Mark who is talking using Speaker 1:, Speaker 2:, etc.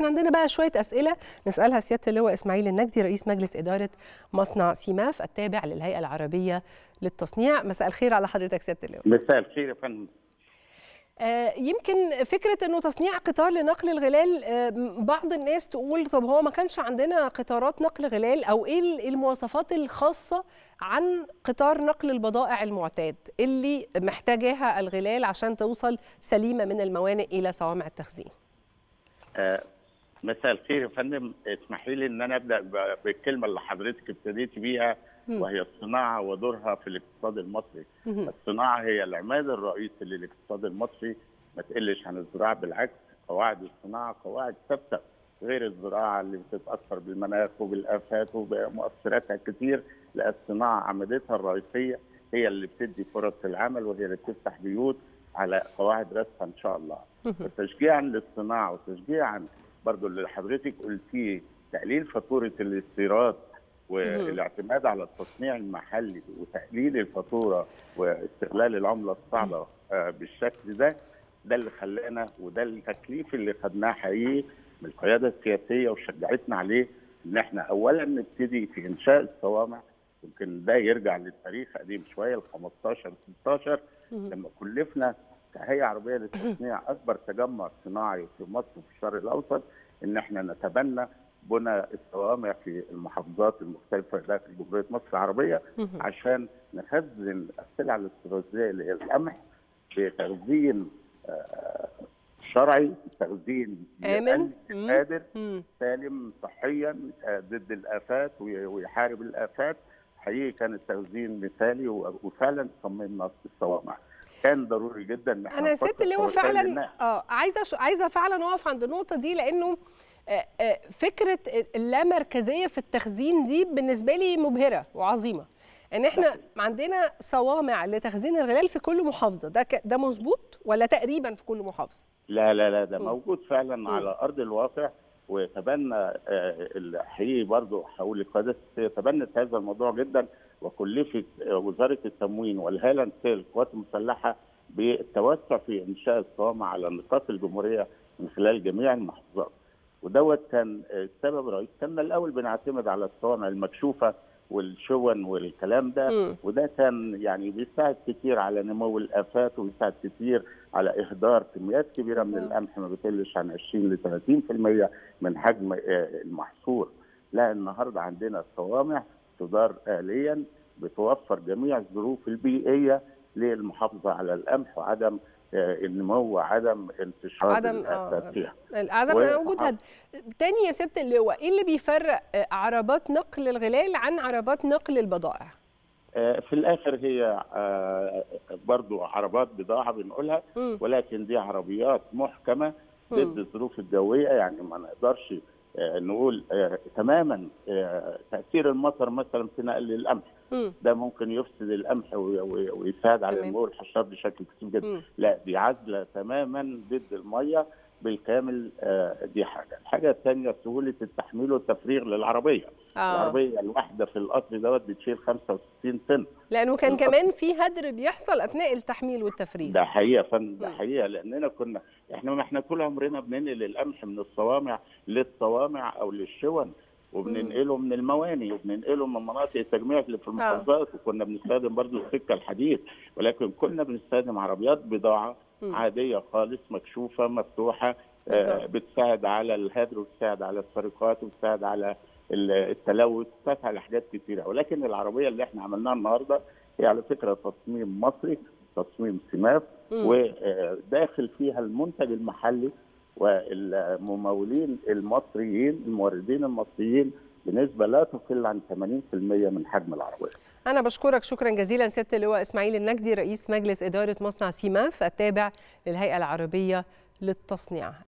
Speaker 1: احنا عندنا بقى شويه اسئله نسالها سياده اللواء اسماعيل النجدي رئيس مجلس اداره مصنع سيماف التابع للهيئه العربيه للتصنيع مساء الخير على حضرتك سياده اللواء
Speaker 2: مساء الخير يا فندم
Speaker 1: آه، يمكن فكره انه تصنيع قطار لنقل الغلال آه، بعض الناس تقول طب هو ما كانش عندنا قطارات نقل غلال او ايه المواصفات الخاصه عن قطار نقل البضائع المعتاد اللي محتاجاها الغلال عشان توصل سليمه من الموانئ الى صوامع التخزين
Speaker 2: آه، مساء الخير يا فندم اسمحي لي ان انا ابدا ب- بالكلمه اللي حضرتك ابتديتي بيها
Speaker 1: مم.
Speaker 2: وهي الصناعه ودورها في الاقتصاد المصري
Speaker 1: مهم.
Speaker 2: الصناعه هي العماد الرئيسي للاقتصاد المصري ما تقلش عن الزراعه بالعكس قواعد الصناعه قواعد ثابته غير الزراعه اللي بتتاثر بالمناخ وبالافات وبمؤثراتها كتير لا الصناعه عمادتها الرئيسيه هي اللي بتدي فرص العمل وهي اللي بتفتح بيوت على قواعد راسها ان شاء الله
Speaker 1: مهم.
Speaker 2: تشجيعا للصناعه وتشجيعا برضو اللي حضرتك قلتيه تقليل فاتوره الاستيراد والاعتماد على التصنيع المحلي وتقليل الفاتوره واستغلال العمله الصعبه آه، بالشكل ده ده اللي خلانا وده التكليف اللي خدناه حقيقي من القياده السياسيه وشجعتنا عليه ان احنا اولا نبتدي في انشاء الصوامع يمكن ده يرجع للتاريخ قديم شويه ل 15 16
Speaker 1: مهم.
Speaker 2: لما كلفنا كهيئه عربيه للتصنيع اكبر تجمع صناعي في مصر وفي الشرق الاوسط ان احنا نتبنى بنى الصوامع في المحافظات المختلفه داخل جمهوريه مصر العربيه
Speaker 1: مهم.
Speaker 2: عشان نخزن السلع الاستراتيجيه اللي هي القمح بتخزين آه، شرعي تخزين
Speaker 1: آمن.
Speaker 2: يأمن
Speaker 1: مم.
Speaker 2: قادر
Speaker 1: مم.
Speaker 2: سالم صحيا آه، ضد الافات وي- ويحارب الافات حقيقي كان التخزين مثالي و- وفعلا صممنا الصوامع كان ضروري جدا ان احنا
Speaker 1: انا
Speaker 2: نفكر
Speaker 1: ست اللي هو
Speaker 2: في وسائل
Speaker 1: فعلا
Speaker 2: النقل.
Speaker 1: اه عايزه ش- عايزه فعلا اقف عند النقطه دي لانه آه، آه، فكره اللامركزيه في التخزين دي بالنسبه لي مبهره وعظيمه ان احنا عندنا صوامع لتخزين الغلال في كل محافظه ده ك- ده مظبوط ولا تقريبا في كل محافظه
Speaker 2: لا لا لا ده
Speaker 1: مم.
Speaker 2: موجود فعلا على ارض الواقع وتبنى آه، الحقيقي برضه هقول القياده السياسيه تبنت هذا الموضوع جدا وكلفت آه، وزاره التموين والهيئه الهندسيه للقوات المسلحه بالتوسع في انشاء الصوامع على نطاق الجمهوريه من خلال جميع المحافظات ودوت كان آه، السبب الرئيسي كنا الاول بنعتمد على الصوامع المكشوفه والشون والكلام ده
Speaker 1: مم.
Speaker 2: وده كان يعني بيساعد كتير على نمو الافات وبيساعد كتير على اهدار كميات كبيره من
Speaker 1: بالظبط.
Speaker 2: القمح ما بتقلش عن 20 ل 30% من حجم آه، المحصول لا النهارده عندنا صوامع تدار آليا بتوفر جميع الظروف البيئيه للمحافظه على القمح وعدم آه، النمو وعدم انتشار
Speaker 1: عدم-
Speaker 2: الافات
Speaker 1: آه.
Speaker 2: فيها
Speaker 1: العدم
Speaker 2: و-
Speaker 1: موجود هد... تاني يا ست اللواء ايه اللي بيفرق آه، عربات نقل الغلال عن عربات نقل البضائع
Speaker 2: آه، في الاخر هي آه، برضو عربات بضاعه بنقولها
Speaker 1: مم.
Speaker 2: ولكن دي عربيات محكمه
Speaker 1: مم.
Speaker 2: ضد الظروف الجويه يعني ما نقدرش آه، نقول آه، تماما آه، تاثير المطر مثلا في نقل القمح
Speaker 1: مم.
Speaker 2: ده ممكن يفسد القمح وي- وي- ويساعد على
Speaker 1: تمام.
Speaker 2: نمو الحشرات بشكل كتير جدا
Speaker 1: مم.
Speaker 2: لا دي عازله تماما ضد الميه بالكامل آه، دي حاجه الحاجه الثانيه سهوله التحميل والتفريغ للعربيه
Speaker 1: آه.
Speaker 2: العربيه الواحده في القطر دوت بتشيل 65 طن
Speaker 1: لانه كان
Speaker 2: القطر.
Speaker 1: كمان في هدر بيحصل اثناء التحميل والتفريغ
Speaker 2: ده حقيقه يا فندم ده
Speaker 1: مم.
Speaker 2: حقيقه لاننا كنا احنا ما احنا طول عمرنا بننقل القمح من الصوامع للصوامع او للشون وبننقله من المواني وبننقله من مناطق التجميع اللي في المحافظات وكنا بنستخدم برضو السكه الحديد ولكن كنا بنستخدم عربيات بضاعه
Speaker 1: مم.
Speaker 2: عاديه خالص مكشوفه مفتوحه آه،
Speaker 1: بالظبط.
Speaker 2: بتساعد على الهدر وبتساعد على السرقات وبتساعد على ال- التلوث بتساعد على حاجات كتيره ولكن العربيه اللي احنا عملناها النهارده هي على فكره تصميم مصري تصميم سماف
Speaker 1: مم.
Speaker 2: وداخل فيها المنتج المحلي والممولين المصريين الموردين المصريين بنسبه لا تقل عن 80% من حجم العربيه.
Speaker 1: أنا بشكرك شكرا جزيلا سيادة اللواء إسماعيل النجدي رئيس مجلس إدارة مصنع سيماف التابع للهيئة العربية للتصنيع